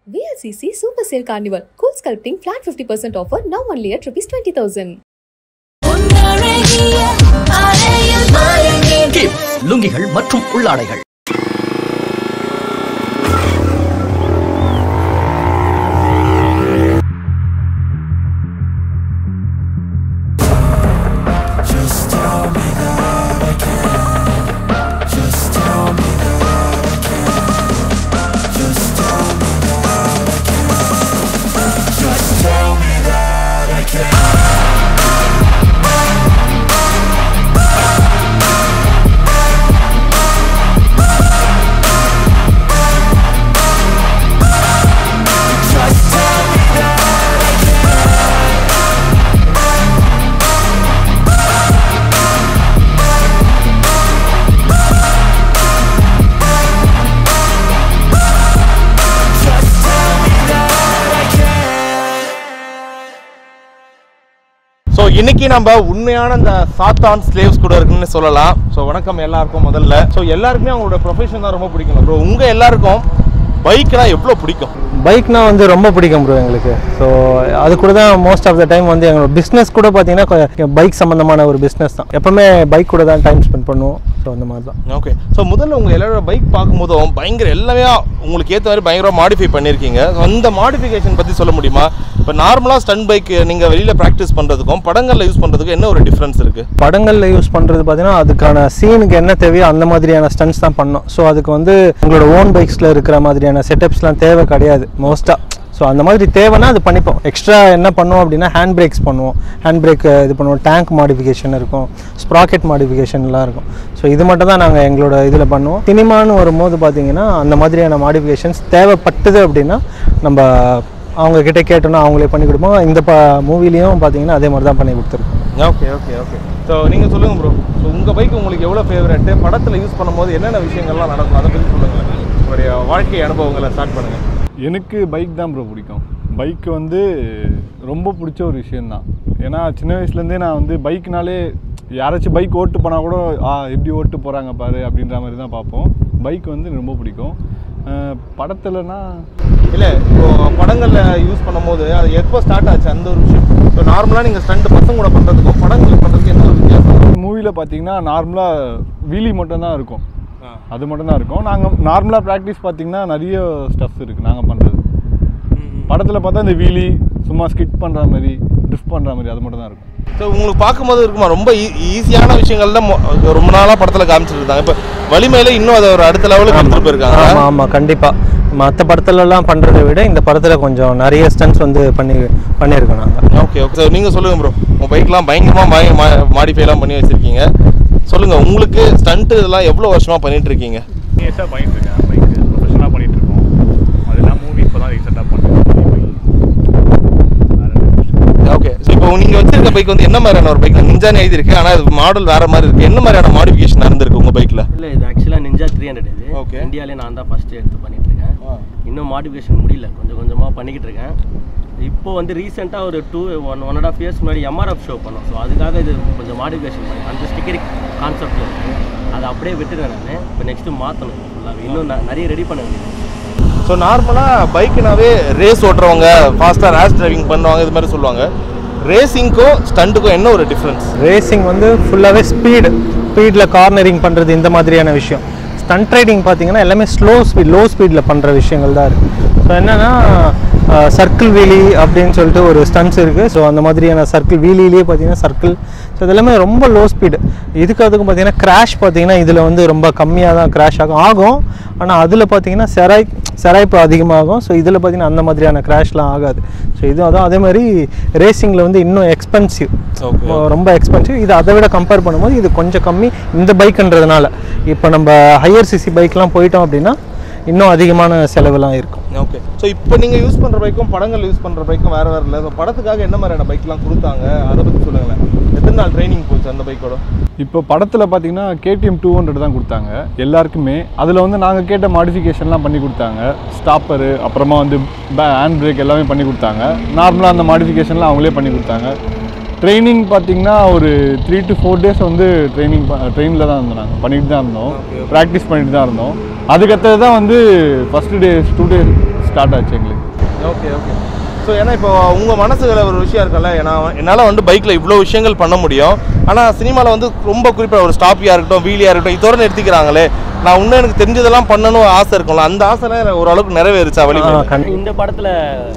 VLCC Super Sale Carnival. Cool sculpting flat 50% offer now only at rupees 20,000. உன்னழகிய அறையில் மயங்கி keep லுங்கிகள் மற்றும் உள்ளாடைகள் so இன்னைக்கு நம்ம உண்மையான இந்த சாத்தான் ஸ்லேவ்ஸ் கூட இருக்குன்னு சொல்லலாம் ஸோ வணக்கம் எல்லாருக்கும் முதல்ல ஸோ எல்லாருக்குமே அவங்களோட ப்ரொஃபஷன் தான் ரொம்ப பிடிக்கும் ப்ரோ உங்க எல்லாருக்கும் பைக்னா எவ்வளோ பிடிக்கும் பைக்னா வந்து ரொம்ப பிடிக்கும் ப்ரோ எங்களுக்கு ஸோ அது கூட தான் மோஸ்ட் ஆஃப் த டைம் வந்து எங்களோட பிஸ்னஸ் கூட பார்த்தீங்கன்னா பைக் சம்மந்தமான ஒரு பிஸ்னஸ் தான் எப்பவுமே பைக் கூட தான் டைம் ஸ்பெண்ட் பண்ணுவோம் ஸோ அந்த மாதிரி தான் ஓகே ஸோ முதல்ல உங்க எல்லாரோட பைக் பார்க்கும்போதும் பயங்கர எல்லாமே உங்களுக்கு ஏற்ற மாதிரி பயங்கரமாக மாடிஃபை பண்ணியிருக்கீங்க So, அந்த மாடிஃபிகேஷன் பற்றி சொல்ல முடியுமா இப்போ நார்மலாக ஸ்டன் பைக் நீங்கள் வெளியில் ப்ராக்டிஸ் பண்ணுறதுக்கும் படங்களில் யூஸ் பண்ணுறதுக்கும் என்ன ஒரு டிஃப்ரென்ஸ் இருக்குது படங்களில் யூஸ் பண்ணுறது பார்த்தீங்கன்னா அதுக்கான சீனுக்கு என்ன தேவையோ அந்த மாதிரியான ஸ்டன்ஸ் தான் பண்ணோம் ஸோ அதுக்கு வந்து உங்களோட ஓன் பைக்ஸில் இருக்கிற மாதிரியான செட்டப்ஸ்லாம் தேவை கிடையாது மோஸ்ட்டாக ஸோ அந்த மாதிரி தேவைன்னா அது பண்ணிப்போம் எக்ஸ்ட்ரா என்ன பண்ணுவோம் அப்படின்னா ஹேண்ட் பிரேக்ஸ் பண்ணுவோம் ஹேண்ட் பிரேக் இது பண்ணுவோம் டேங்க் மாடிஃபிகேஷன் இருக்கும் ஸ்ப்ராக்கெட் மாடிஃபிகேஷன்லாம் இருக்கும் ஸோ இது மட்டும் தான் நாங்கள் எங்களோட இதில் பண்ணுவோம் சினிமான்னு வரும்போது பார்த்தீங்கன்னா அந்த மாதிரியான மாடிஃபிகேஷன்ஸ் தேவைப்பட்டது அப்படின்னா நம்ம அவங்க கிட்ட கேட்டோன்னா அவங்களே பண்ணி கொடுப்போம் இந்த ப மூவிலையும் பார்த்தீங்கன்னா அதே மாதிரி தான் பண்ணி கொடுத்துருக்கோம் ஓகே ஓகே ஓகே ஸோ நீங்கள் சொல்லுங்கள் ப்ரோ ஸோ உங்கள் பைக் உங்களுக்கு எவ்வளோ ஃபேவரட்டு படத்தில் யூஸ் பண்ணும்போது என்னென்ன விஷயங்கள்லாம் நடக்கும் அதை பற்றி சொல்லுங்கள் உங்களுடைய வாழ்க்கை அனுபவங்களை ஸ்டார்ட் பண்ணுங்கள் எனக்கு பைக் தான் ப்ரோ பிடிக்கும் பைக் வந்து ரொம்ப பிடிச்ச ஒரு விஷயந்தான் ஏன்னா சின்ன வயசுலேருந்தே நான் வந்து பைக்னாலே யாராச்சும் பைக் ஓட்டு போனால் கூட ஆ எப்படி ஓட்டு போகிறாங்க பாரு அப்படின்ற மாதிரி தான் பார்ப்போம் பைக் வந்து ரொம்ப பிடிக்கும் அஹ் படத்துலனா இல்லை இப்போ படங்களில் யூஸ் பண்ணும்போது அது எப்போ ஸ்டார்ட் ஆச்சு அந்த ஒரு விஷயம் ஸோ நார்மலாக நீங்கள் ஸ்டண்ட் பசங்க கூட பண்ணுறதுக்கும் படங்கள் பண்ணுறதுக்கு என்ன ஒரு வித்தியாசம் மூவியில் பார்த்தீங்கன்னா நார்மலாக வீலி மட்டும்தான் இருக்கும் அது மட்டும்தான் இருக்கும் நாங்கள் நார்மலாக ப்ராக்டிஸ் பார்த்தீங்கன்னா நிறைய ஸ்டஃப்ஸ் இருக்குது நாங்கள் பண்ணுறது படத்தில் பார்த்தா இந்த வீலி சும்மா ஸ்கிட் பண்ணுற மாதிரி ட்ரிஃப்ட் பண்ணுற மாதிரி அது மட்டும் தான் இருக்கும் ஸோ உங்களுக்கு பார்க்கும்போது இருக்குமா ரொம்ப ஈஸியான விஷயங்கள் தான் மொ- ரொம்ப நாளாக படத்தில் காமிச்சிட்டு இருந்தாங்க இப்போ வலிமையில இன்னும் அதை ஒரு அடுத்த லெவலுக்கு எடுத்துகிட்டு போயிருக்காங்க ஆமாம் ஆமாம் கண்டிப்பாக மற்ற படத்துலலாம் பண்ணுறதை விட இந்த படத்தில் கொஞ்சம் நிறைய ஸ்டன்ஸ் வந்து பண்ணி பண்ணியிருக்கோம் நாங்கள் ஓகே ஓகே சார் நீங்கள் சொல்லுங்கள் ப்ரோ உங்கள் பைக்லாம் பயங்கரமாக மாடிஃபைலாம் பண்ணி வச்சுருக்கீங்க சொல்லுங்கள் உங்களுக்கு ஸ்டண்ட் இதெல்லாம் எவ்வளோ வருஷமாக பண்ணிட்டு இருக்கீங்க இயர்ஸாக பண்ணிட்டு இருக்கேன் பைக் ப்ரொஃபஷனாக பண்ணிட்டு இருக்கோம் அதெல்லாம் மூவி இப்போ தான் ரீசெண்டாக பண்ணுறேன் ஓகே ஸோ இப்போ நீங்கள் வச்சிருக்க பைக் வந்து என்ன மாதிரியான ஒரு பைக் நிஞ்சானே எழுதிருக்கு ஆனால் அது மாடல் வேறு மாதிரி இருக்குது என்ன மாதிரியான மாடிஃபிகேஷன் நடந்திருக்கு உங்கள் பைக்கில் இல்லை இது ஆக்சுவலாக நிஞ்சா த்ரீ ஹண்ட்ரட் இது Okay. இந்தியாவிலே நான் தான் ஃபஸ்ட்டு எடுத்து பண்ணிட்டு இருக்கேன் இன்னும் மாடிஃபிகேஷன் முடியல கொஞ்சம் கொஞ்சமாக பண்ணிக்கிட்டு இருக்கேன் இப்போ வந்து ரீசெண்டாக ஒரு two one one and half years முன்னாடி எம்ஆர்எஃப் ஷோ பண்ணோம் ஸோ அதுக்காக இது கொஞ்சம் மாடிஃபிகேஷன் பண்ணி அந்த ஸ்டிக்கரிக் கான்செப்டில் இருக்கு அதை அப்படியே விட்டுட்டேன் நான் இப்போ நெக்ஸ்ட்டு மாற்றணும் ஃபுல்லாக இன்னும் ந- நிறைய ரெடி பண்ண வேண்டியது ஸோ நார்மலாக பைக்குனாவே ரேஸ் ஓட்டுறவங்க ஃபாஸ்ட்டாக ரேஷ் டிரைவிங் பண்ணுவாங்க இது மாதிரி சொல்லுவாங்க ரேசிங்க்கும் ஸ்டண்ட்டுக்கும் என்ன ஒரு டிஃப்ரென்ஸ் ரேசிங் வந்து ஃபுல்லாகவே ஸ்பீடு ஸ்பீடில் கார்னரிங் பண்ணுறது இந்த மாதிரியான விஷயம் ஸ்டண்ட் ரைடிங் பார்த்தீங்கன்னா எல்லாமே ஸ்லோ ஸ்பீட் லோ ஸ்பீடில் பண்ணுற விஷயங்கள் தான் இருக்குது ஸோ என்னென்னா சர்க்கிள் வீலி அப்படின்னு சொல்லிட்டு ஒரு ஸ்டன்ஸ் இருக்குது ஸோ அந்த மாதிரியான சர்க்கிள் வீலிலேயே பார்த்தீங்கன்னா சர்க்கிள் ஸோ இது எல்லாமே ரொம்ப லோ ஸ்பீடு இதுக்கு அதுக்கும் பார்த்தீங்கன்னா கிராஷ் பார்த்தீங்கன்னா இதில் வந்து ரொம்ப கம்மியாக தான் கிராஷ் ஆகும் ஆகும் ஆனால் அதில் பார்த்தீங்கன்னா செராய் செராய்ப்பு அதிகமாகும் ஸோ இதில் பார்த்தீங்கன்னா அந்த மாதிரியான கிராஷ்லாம் ஆகாது ஸோ இது அதான் அதே மாதிரி ரேசிங்கில் வந்து இன்னும் எக்ஸ்பென்சிவ் Okay. ரொம்ப எக்ஸ்பென்சிவ் இது அதை விட கம்பேர் பண்ணும்போது இது கொஞ்சம் கம்மி இந்த பைக்குன்றதுனால இப்போ நம்ம ஹையர் சிசி பைக்லாம் போயிட்டோம் அப்படின்னா இன்னும் அதிகமான செலவுலாம் இருக்கும் ஓகே ஸோ இப்போ நீங்கள் யூஸ் பண்ணுற பைக்கும் படங்கள் யூஸ் பண்ணுற பைக்கும் வேறு வேறு இல்லை ஸோ படத்துக்காக என்ன மாதிரியான பைக்லாம் கொடுத்தாங்க அதை பற்றி சொல்லுங்களேன் எத்தனை நாள் ட்ரைனிங் போச்சு அந்த பைக்கோட இப்போ படத்தில் பார்த்தீங்கன்னா கேடிஎம் டூ ஹண்ட்ரட் தான் கொடுத்தாங்க எல்லாருக்குமே அதில் வந்து நாங்கள் கேட்ட மாடிஃபிகேஷன்லாம் பண்ணி கொடுத்தாங்க ஸ்டாப்பரு அப்புறமா வந்து ஹேண்ட் பிரேக் எல்லாமே பண்ணி கொடுத்தாங்க நார்மலாக அந்த மாடிஃபிகேஷன்லாம் அவங்களே பண்ணி கொடுத்தாங்க ட்ரைனிங் பார்த்தீங்கன்னா ஒரு த்ரீ டு ஃபோர் டேஸ் வந்து ட்ரைனிங் ட்ரெயினில் தான் இருந்தோம் நாங்கள் பண்ணிட்டு தான் இருந்தோம் ப்ராக்டிஸ் பண்ணிட்டு தான் இருந்தோம் அதுக்கடுத்தது தான் வந்து first day two day start ஆச்சு எங்களுக்கு ஓகே ஓகே ஸோ ஏன்னா இப்போ உங்கள் மனசுல ஒரு விஷயம் இருக்குல்ல ஏன்னா என்னால் வந்து பைக்கில் இவ்வளோ விஷயங்கள் பண்ண முடியும் ஆனால் சினிமாவில் வந்து ரொம்ப குறிப்பாக ஒரு ஸ்டாப்பியாக இருக்கட்டும் வீலியாக இருக்கட்டும் இதோட நிறுத்திக்கிறாங்களே நான் இன்னும் எனக்கு தெரிஞ்சதெல்லாம் பண்ணணும் ஆசை இருக்கும்ல அந்த ஆசைலாம் எனக்கு ஓரளவுக்கு நிறைவேறுச்சா வழி ஆ, கண்டி- இந்த படத்தில்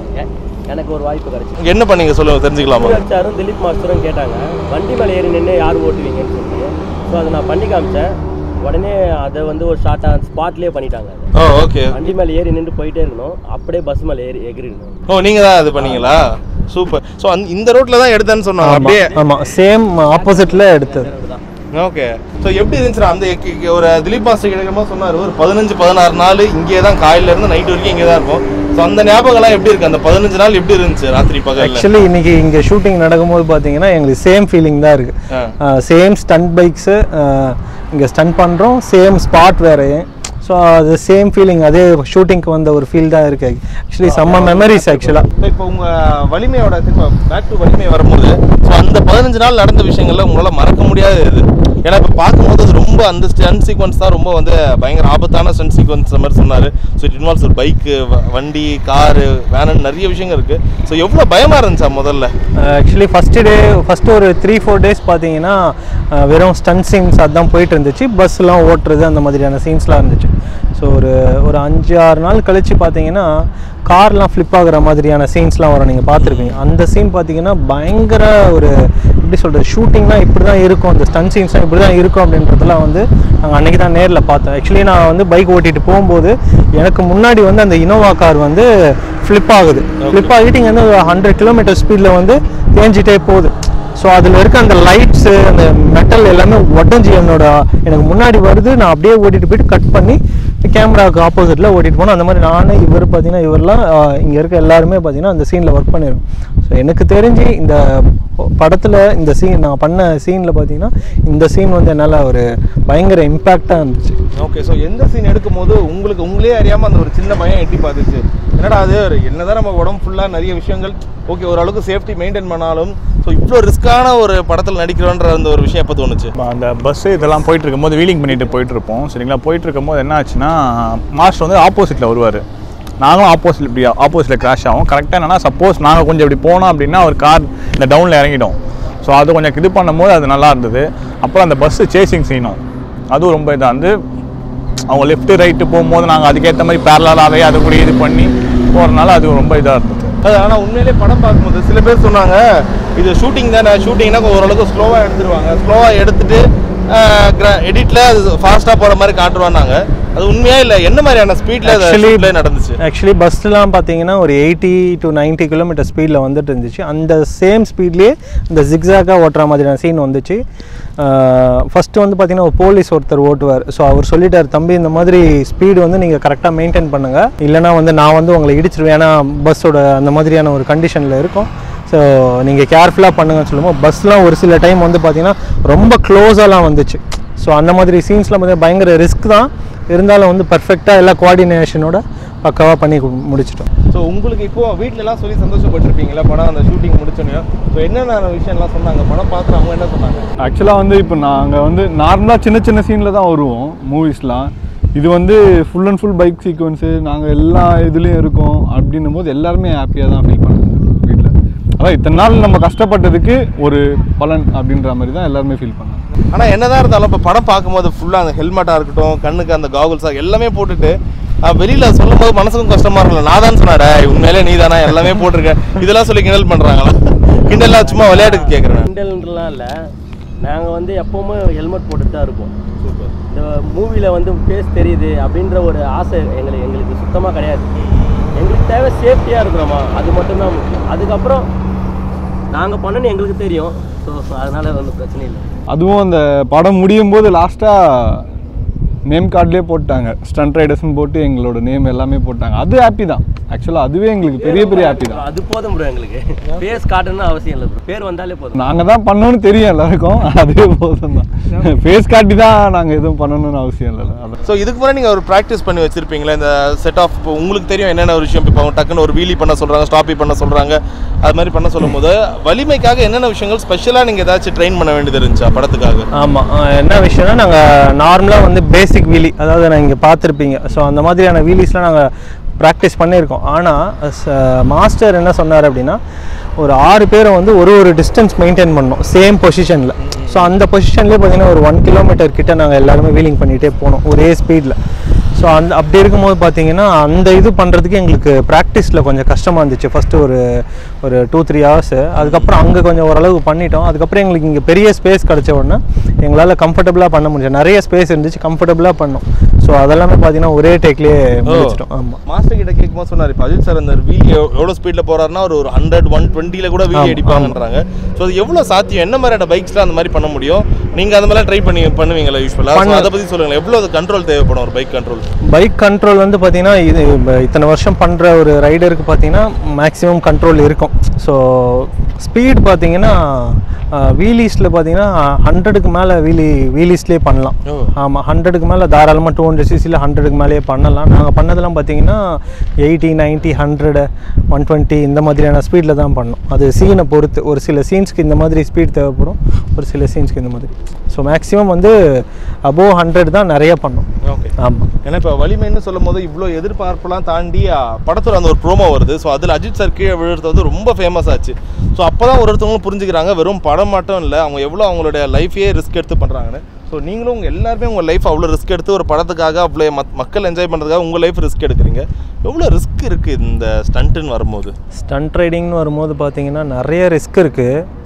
எனக்கு ஒரு வாய்ப்பு கிடைச்சி என்ன பண்ணீங்க சொல்லுங்க தெரிஞ்சுக்கலாமா சாரும் திலீப் மாஸ்டரும் கேட்டாங்க வண்டி மேலே ஏறி நின்று யார் ஓட்டுவீங்கன்னு சொல்லிட்டு ஸோ அதை நான் பண்ணி காமிச்சேன் உடனே அதை வந்து ஒரு ஷார்ட்டாக ஸ்பாட்லேயே பண்ணிட்டாங்க அதை. ஓ ஓகே வண்டி மேலே ஏறி நின்று போயிட்டே இருக்கணும் அப்படியே பஸ் மேலே ஏறி எகிரிடணும் ஓ நீங்கள் தான் அது பண்ணீங்களா சூப்பர் ஸோ அந்த இந்த ரோட்டில் தான் எடுத்தேன்னு சொன்னாங்க அப்படியே ஆமாம் சேம் ஆப்போசிட்டில் எடுத்தது ஓகே ஸோ எப்படி இருந்துச்சு அந்த எக்- எக்- ஒரு திலீப் மாஸ்டர் கிடைக்கும்போது சொன்னார் ஒரு பதினஞ்சு பதினாறு நாள் இங்கே தான் காலையில இருந்து நைட் வரைக்கும் இங்கே தான் இருக்கும் ஸோ அந்த ஞாபகம்லாம் எப்படி இருக்கு அந்த பதினஞ்சு நாள் எப்படி இருந்துச்சு ராத்திரி பகல்ல ஆக்சுவலி இன்னைக்கு இங்கே ஷூட்டிங் நடக்கும்போது பார்த்தீங்கன்னா எங்களுக்கு சேம் ஃபீலிங் தான் இருக்குது சேம் ஸ்டண்ட் பைக்ஸு இங்கே ஸ்டண்ட் பண்ணுறோம் சேம் ஸ்பாட் வேறு ஸோ அது சேம் ஃபீலிங் அதே ஷூட்டிங்க்கு வந்த ஒரு ஃபீல் தான் இருக்கு ஆக்சுவலி செம்ம மெமரிஸ் ஆக்சுவலாக இப்போ உங்க வலிமையோட திரும்ப பேக் டு வலிமை வரும்போது ஸோ அந்த பதினஞ்சு நாள் நடந்த விஷயங்கள்ல உங்களால மறக்க முடியாத இது ஏன்னா இப்போ பார்க்கும்போது அது ரொம்ப அந்த ஸ்டன்ட் சீக்வன்ஸ் தான் ரொம்ப வந்து பயங்கர ஆபத்தான ஸ்டன்ட் சீக்வன்ஸ் மாதிரி சொன்னாரு ஸோ இட் இன்வால்வ்ஸ் ஒரு பைக்கு வண்டி காரு வேனு நிறைய விஷயங்கள் இருக்கு ஸோ எவ்வளோ பயமா இருந்துச்சா முதல்ல ஆக்சுவலி ஃபஸ்ட்டு டே ஃபஸ்ட்டு ஒரு த்ரீ ஃபோர் டேஸ் பார்த்தீங்கன்னா அஹ், வெறும் ஸ்டன் சீன்ஸ் அதான் போயிட்டு இருந்துச்சு பஸ்லாம் ஓட்டுறது அந்த மாதிரியான சீன்ஸ்லாம் இருந்துச்சு ஸோ ஒரு ஒரு அஞ்சு ஆறு நாள் கழிச்சு பார்த்தீங்கன்னா கார்லாம் ஃப்ளிப் ஆகுற மாதிரியான சீன்ஸ்லாம் வரும் நீங்கள் பார்த்துருப்பீங்க அந்த சீன் பார்த்தீங்கன்னா பயங்கர ஒரு எப்படி சொல்கிறது ஷூட்டிங்லாம் இப்படி தான் இருக்கும் அந்த ஸ்டன் சீன்ஸ்லாம் இப்படி தான் இருக்கும் அப்படின்றதெல்லாம் வந்து நாங்கள் அன்றைக்கி தான் நேரில் பார்த்தோம் ஆக்சுவலி நான் வந்து பைக் ஓட்டிட்டு போகும்போது எனக்கு முன்னாடி வந்து அந்த இனோவா கார் வந்து ஃப்ளிப் ஆகுது ஃப்ளிப் ஆகிட்டு இங்கே வந்து ஹண்ட்ரட் கிலோமீட்டர் ஸ்பீடில் வந்து தேஞ்சிட்டே போகுது ஸோ அதில் இருக்க அந்த லைட்ஸு அந்த மெட்டல் எல்லாமே உடஞ்சி என்னோட எனக்கு முன்னாடி வருது நான் அப்படியே ஓட்டிட்டு போயிட்டு கட் பண்ணி கேமராவுக்கு ஆப்போசிட்டில் ஓட்டிட்டு போனோம் அந்த மாதிரி நானும் இவர் பார்த்தீங்கன்னா இவரெல்லாம் இங்கே இருக்க எல்லாருமே பார்த்தீங்கன்னா அந்த சீனில் ஒர்க் பண்ணிடுவோம் ஸோ எனக்கு தெரிஞ்சு இந்த படத்தில் இந்த சீன் நான் பண்ண சீனில் பார்த்தீங்கன்னா இந்த சீன் வந்து என்னால் ஒரு பயங்கர இம்பேக்டாக இருந்துச்சு ஓகே ஸோ எந்த சீன் எடுக்கும் போது உங்களுக்கு உங்களே அறியாமல் அந்த ஒரு சின்ன பயம் எட்டி பார்த்துச்சு என்னடா அது ஒரு என்னதான் நம்ம உடம்பு ஃபுல்லாக நிறைய விஷயங்கள் ஓகே ஓரளவுக்கு சேஃப்டி மெயின்டைன் பண்ணாலும் ஸோ இவ்வளோ ரிஸ்க்கான ஒரு படத்தில் நடிக்கிறோன்ற அந்த ஒரு விஷயம் எப்போ தோணுச்சு அந்த பஸ்ஸு இதெல்லாம் போயிட்டு இருக்கும்போது வீலிங் பண்ணிட்டு போயிட்டு இருப்போம் சரிங்களா போயிட்டு இருக்கும்போது என்ன ஆச்சுன்னா மாஸ்டர் வந்து ஆப்போசிட்டில் வருவார் நாங்களும் ஆப்போசிட் இப்படி ஆப்போசிட்டில் கிராஷ் ஆகும் கரெக்டாக என்னன்னா சப்போஸ் நாங்கள் கொஞ்சம் இப்படி போனோம் அப்படின்னா ஒரு கார் இந்த டவுனில் இறங்கிடும் ஸோ அது கொஞ்சம் இது பண்ணும்போது அது நல்லா இருந்தது அப்புறம் அந்த பஸ்ஸு சேசிங் சீனும் அதுவும் ரொம்ப இதாக வந்து அவங்க லெஃப்ட்டு ரைட்டு போகும்போது நாங்கள் அதுக்கேற்ற மாதிரி பேரலாகவே அது கூட இது பண்ணி போகிறனால அது ரொம்ப இதாக இருந்தது அது ஆனால் உண்மையிலே படம் பார்க்கும்போது சில பேர் சொன்னாங்க இது ஷூட்டிங் தானே ஷூட்டிங்னா ஓரளவுக்கு ஸ்லோவாக எடுத்துருவாங்க ஸ்லோவாக எடுத்துட்டு எடிட்டில் அது ஃபாஸ்ட்டாக போகிற மாதிரி காட்டுருவாங்க அது உண்மையா இல்லை என்ன மாதிரியான ஸ்பீடில் Actually- அது நடந்துச்சு ஆக்சுவலி பஸ்லாம் பார்த்தீங்கன்னா ஒரு எயிட்டி டு 90 கிலோமீட்டர் ஸ்பீடில் வந்துட்டு இருந்துச்சு அந்த சேம் ஸ்பீட்லேயே இந்த ஜிக்ஸாக்காக ஓட்டுற மாதிரியான சீன் வந்துச்சு ஃபஸ்ட்டு வந்து பார்த்தீங்கன்னா ஒரு போலீஸ் ஒருத்தர் ஓட்டுவார் ஸோ அவர் சொல்லிட்டார் தம்பி இந்த மாதிரி ஸ்பீடு வந்து நீங்கள் கரெக்டாக மெயின்டைன் பண்ணுங்கள் இல்லைனா வந்து நான் வந்து உங்களை இடிச்சிருவேன் ஏன்னா பஸ்ஸோட அந்த மாதிரியான ஒரு கண்டிஷனில் இருக்கும் ஸோ நீங்கள் கேர்ஃபுல்லாக பண்ணுங்கன்னு சொல்லும்போது பஸ்லாம் ஒரு சில டைம் வந்து பார்த்தீங்கன்னா ரொம்ப க்ளோஸாலாம் வந்துச்சு ஸோ அந்த மாதிரி சீன்ஸ்லாம் பார்த்தீங்கன்னா பயங்கர ரிஸ்க் தான் இருந்தாலும் வந்து பர்ஃபெக்டாக எல்லா கோஆர்டினேஷனோட பக்காவாக பண்ணி கு- முடிச்சிட்டோம் ஸோ உங்களுக்கு இப்போ வீட்ல எல்லாம் சொல்லி சந்தோஷப்பட்டிருப்பீங்களா படம் அந்த ஷூட்டிங் முடிச்சோன்னே ஸோ என்னென்ன விஷயம்லாம் சொன்னாங்க படம் பார்த்து அவங்க என்ன சொன்னாங்க ஆக்சுவலாக வந்து இப்போ நாங்கள் வந்து நார்மலாக சின்ன சின்ன சீனில் தான் வருவோம் மூவிஸ்லாம் இது வந்து full and full bike sequence நாங்கள் எல்லா இதுலேயும் இருக்கோம் அப்படின்னும் போது எல்லாருமே ஹாப்பியாக தான் ஃபீல் பண்ணாங்க வீட்டில் அதான் இத்தனை நாள் நம்ம கஷ்டப்பட்டதுக்கு ஒரு பலன் அப்படின்ற மாதிரி தான் எல்லாருமே ஃபீல் பண்ணாங்க ஆனால் என்னதான் இருந்தாலும் இப்போ படம் பார்க்கும்போது ஃபுல்லாக அந்த ஹெல்மெட்டாக இருக்கட்டும் கண்ணுக்கு அந்த காகுல்ஸாக எல்லாமே போட்டுட்டு அஹ், வெளியில சொல்லும் போது மனசுக்கும் கஷ்டமா இருக்குல்ல நான் தான் சொன்னாடா உண்மையிலே நீ தானே எல்லாமே போட்டிருக்க இதெல்லாம் சொல்லி கிண்டல் பண்றாங்களா கிண்டல்லாம் சும்மா விளையாட்டுக்கு கேட்குறேன் கிண்டல்ன்றலாம் இல்லை நாங்கள் வந்து எப்போவுமே ஹெல்மெட் போட்டுட்டு தான் இருப்போம் இந்த மூவியில் வந்து ஃபேஸ் தெரியுது அப்படின்ற ஒரு ஆசை எங்களுக்கு எங்களுக்கு சுத்தமாக கிடையாது எங்களுக்கு தேவை சேஃப்டியாக இருக்கிறோமா அது மட்டும்தான் முக்கியம் அதுக்கப்புறம் நாங்கள் பண்ணணும்னு எங்களுக்கு தெரியும் ஸோ அதனால் ஒன்றும் பிரச்சனை இல்லை அதுவும் அந்த படம் முடியும் போது லாஸ்ட்டாக நேம் கார்ட்லேயே போட்டாங்க ஸ்டண்ட் ரைடர்ஸ்னு போட்டு எங்களோட நேம் எல்லாமே போட்டாங்க அது ஹாப்பி தான் ஆக்சுவலாக அதுவே எங்களுக்கு பெரிய பெரிய ஹாப்பி தான் அது போதும் ப்ரோ எங்களுக்கு ஃபேஸ் காட்டணும்னு அவசியம் இல்லை bro. பேர் வந்தாலே போதும் நாங்கள் தான் பண்ணணும்னு தெரியும் எல்லாருக்கும் அதுவே போதும் தான் ஃபேஸ் காட்டி தான் நாங்கள் எதுவும் பண்ணணும்னு அவசியம் இல்லை அதான் ஸோ இதுக்கு முன்னாடி நீங்கள் ஒரு ப்ராக்டிஸ் பண்ணி வச்சிருப்பீங்களா இந்த செட் ஆஃப் இப்போ உங்களுக்கு தெரியும் என்னென்ன ஒரு விஷயம் இப்போ அவங்க டக்குன்னு ஒரு வீலி பண்ண சொல்கிறாங்க ஸ்டாப்பி பண்ண சொல்கிறாங்க அது மாதிரி பண்ண சொல்லும்போது வலிமைக்காக என்னென்ன விஷயங்கள் ஸ்பெஷலாக நீங்கள் ஏதாச்சும் ட்ரெயின் பண்ண வேண்டியது இருந்துச்சா படத்துக்காக ஆமாம் என்ன விஷயம்னா நாங்கள் நார்மலாக வந்து பேசிக் வீலி அதாவது நான் இங்கே பார்த்துருப்பீங்க ஸோ அந்த மாதிரியான வீலிஸ்லாம் நாங்கள் ப்ராக்டிஸ் பண்ணியிருக்கோம் ஆனால் மாஸ்டர் என்ன சொன்னார் அப்படின்னா ஒரு ஆறு பேரை வந்து ஒரு ஒரு டிஸ்டன்ஸ் மெயின்டைன் பண்ணோம் சேம் பொசிஷனில் ஸோ அந்த பொசிஷன்லேயே பார்த்தீங்கன்னா ஒரு ஒன் கிலோமீட்டர் கிட்ட நாங்கள் எல்லாருமே வீலிங் பண்ணிகிட்டே போனோம் ஒரே ஸ்பீடில் ஸோ அந்த அப்படி இருக்கும்போது பார்த்தீங்கன்னா அந்த இது பண்ணுறதுக்கு எங்களுக்கு ப்ராக்டிஸில் கொஞ்சம் கஷ்டமாக இருந்துச்சு ஃபஸ்ட்டு ஒரு ஒரு டூ த்ரீ ஹவர்ஸு அதுக்கப்புறம் அங்கே கொஞ்சம் ஓரளவு பண்ணிட்டோம் அதுக்கப்புறம் எங்களுக்கு இங்கே பெரிய ஸ்பேஸ் கிடச்ச உடனே எங்களால் கம்ஃபர்டபுளாக பண்ண முடியும் நிறைய ஸ்பேஸ் இருந்துச்சு கம்ஃபர்டபுளாக பண்ணோம் ஸோ அதெல்லாமே பார்த்தீங்கன்னா ஒரே டேக்லேயே முடிச்சிட்டோம் ஆமாம் மாஸ்டர் கிட்ட கேட்கும்போது சொன்னார் இப்போ அஜித் சார் அந்த வீல் எவ்வளோ ஸ்பீடில் போறாருன்னா ஒரு ஒரு ஹண்ட்ரட் ஒன் டுவெண்ட்டியில் கூட வீல் ஆமா, அடிப்பாங்கன்றாங்க ஸோ அது எவ்வளோ சாத்தியம் என்ன மாதிரியான பைக்ஸ்லாம் அந்த மாதிரி பண்ண முடியும் நீங்கள் அந்த மாதிரிலாம் ட்ரை பண்ணி பண்ணுவீங்களா யூஸ்வலாக பண்ண- அதை பற்றி சொல்லுங்களேன் எவ்வளோ அது கண்ட்ரோல் தேவைப்படும் ஒரு பைக் கண்ட்ரோல் பைக் கண்ட்ரோல் வந்து பார்த்தீங்கன்னா இது இப்ப இத்தனை வருஷம் பண்ணுற ஒரு ரைடருக்கு பார்த்தீங்கன்னா மேக்ஸிமம் கண்ட்ரோல் இருக்கும் ஸோ ஸ்பீட் பார்த்தீங்கன்னா வீலிஸில் பார்த்தீங்கன்னா ஹண்ட்ரடுக்கு மேலே வீலி வீலிஸ்லேயே பண்ணலாம் ஓ. ஆமாம் ஹண்ட்ரடுக்கு மேலே தாராளமாக டூ ஹண்ட்ரட் சிசியில் ஹண்ட்ரடுக்கு மேலேயே பண்ணலாம் நாங்கள் பண்ணதெல்லாம் பார்த்தீங்கன்னா eighty ninety hundred one twenty இந்த மாதிரியான ஸ்பீடில் தான் பண்ணோம் அது சீனை பொறுத்து ஒரு சில சீன்ஸ்க்கு இந்த மாதிரி ஸ்பீட் தேவைப்படும் ஒரு சில சீன்ஸ்க்கு இந்த மாதிரி ஸோ மேக்ஸிமம் வந்து அபோவ் ஹண்ட்ரட் தான் நிறைய பண்ணோம் ஓகே ஆமாம் ஏன்னா இப்போ வலிமைன்னு சொல்லும் போது இவ்வளோ எதிர்பார்ப்பெல்லாம் தாண்டி ஆ, படத்துல அந்த ஒரு ப்ரோமோ வருது ஸோ அதில் அஜித் சார் கீழே விழுறது வந்து ரொம்ப ஃபேமஸ் ஆச்சு ஸோ அப்போ தான் ஒரு ஒருத்தவங்களும் புரிஞ்சுக்கிறாங்க வெறும் படம் மட்டும் இல்லை அவங்க எவ்வளோ அவங்களுடைய லைஃபையே ரிஸ்க் எடுத்து பண்ணுறாங்கன்னு ஸோ நீங்களும் உங்கள் எல்லாருமே உங்கள் லைஃப் அவ்வளோ ரிஸ்க் எடுத்து ஒரு படத்துக்காக அவ்வளோ மத் மக்கள் என்ஜாய் பண்ணுறதுக்காக உங்கள் லைஃப் ரிஸ்க் எடுக்கிறீங்க எவ்வளோ ரிஸ்க் இருக்குது இந்த ஸ்டண்ட்டுன்னு வரும்போது ஸ்டண்ட் ரைடிங்னு வரும்போது பார்த்தீங்கன்னா நிறைய ரிஸ்க் இருக்குது